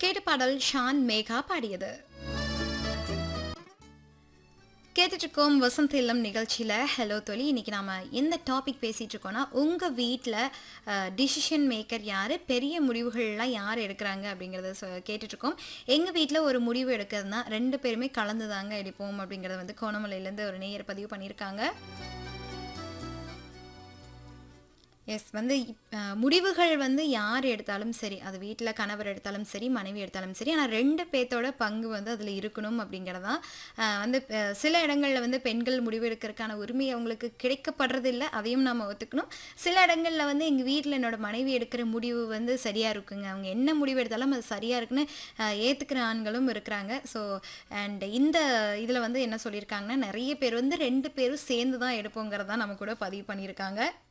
கேட்ட பாடல் ஷான் மேகா பாடியது கேட்டுட்டு இருக்கோம் வசந்த் இல்லம் நிகழ்ச்சியில் ஹலோ தொலி இன்னைக்கு நாம எந்த டாபிக் பேசிட்டு இருக்கோம்னா உங்கள் வீட்டில் டிசிஷன் மேக்கர் யார் பெரிய முடிவுகள்லாம் யார் எடுக்கிறாங்க அப்படிங்கிறத சொ கேட்டுட்டு இருக்கோம் எங்கள் வீட்டில் ஒரு முடிவு எடுக்கிறதுனா ரெண்டு பேருமே கலந்து தாங்க எடுப்போம் அப்படிங்கிறத வந்து கோணமலையிலேருந்து ஒரு நேயர் பதிவு பண்ணியிருக்காங்க எஸ் வந்து இப்- அஹ் முடிவுகள் வந்து யார் எடுத்தாலும் சரி அது வீட்டில் கணவர் எடுத்தாலும் சரி மனைவி எடுத்தாலும் சரி ஆனால் ரெண்டு பேர்த்தோட பங்கு வந்து அதில் இருக்கணும் அப்படிங்கிறதான் அஹ் வந்து அஹ் சில இடங்களில் வந்து பெண்கள் முடிவு எடுக்கிறதுக்கான உரிமை அவங்களுக்கு கிடைக்கப்படுறது இல்லை அதையும் நம்ம ஒத்துக்கணும் சில இடங்களில் வந்து எங்கள் வீட்டில் என்னோட மனைவி எடுக்கிற முடிவு வந்து சரியாக இருக்குங்க அவங்க என்ன முடிவு எடுத்தாலும் அது சரியாக இருக்குன்னு அஹ் ஏத்துக்கிற ஆண்களும் இருக்கிறாங்க ஸோ அண்ட் இந்த இதில் வந்து என்ன சொல்லியிருக்காங்கன்னா நிறைய பேர் வந்து ரெண்டு பேரும் சேர்ந்து தான் எடுப்போங்கிறதா நம்ம கூட பதிவு பண்ணியிருக்காங்க